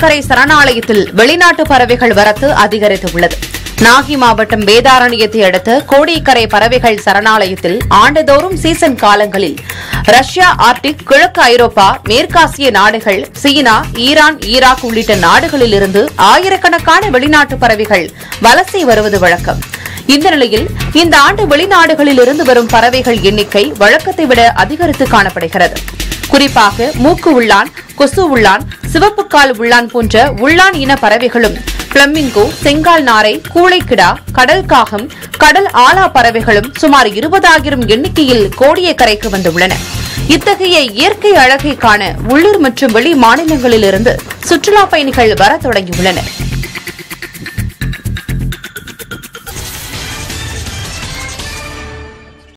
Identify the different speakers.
Speaker 1: கோடியக்கரை சரணாலயத்தில் வெளிநாட்டு பறவைகள் வரத்து அதிகரித்துள்ளது நாகை மாவட்டம் வேதாரண்யத்தை அடுத்த கோடியக்கரை பறவைகள் சரணாலயத்தில் ஆண்டுதோறும் சீசன் காலங்களில் ரஷ்யா ஆர்டிக் கிழக்கு ஐரோப்பா மேற்காசிய நாடுகள் சீனா ஈரான் ஈராக் உள்ளிட்ட நாடுகளிலிருந்து ஆயிரக்கணக்கான வெளிநாட்டு பறவைகள் வலசை வருவது வழக்கம் இந்த நிலையில் இந்த ஆண்டு வெளிநாடுகளில் இருந்து வரும் பறவைகள் எண்ணிக்கை வழக்கத்தை விட அதிகரித்து காணப்படுகிறது குறிப்பாக மூக்கு உள்ளான் கொசு உள்ளான் சிவப்பு கால் உள்ளான் போன்ற உள்ளான் இன பறவைகளும் பிளமிங்கோ செங்கால் நாரை கூளைக்கிடா கடல் காகம் கடல் ஆலா பறவைகளும் சுமார் இருபதாயிரம் எண்ணிக்கையில் கோடியக்கரைக்கு வந்துள்ளன இத்தகைய இயற்கை அழகை காண உள்ளூர் மற்றும் வெளி மாநிலங்களிலிருந்து சுற்றுலா பயணிகள் வரத் தொடங்கியுள்ளனர்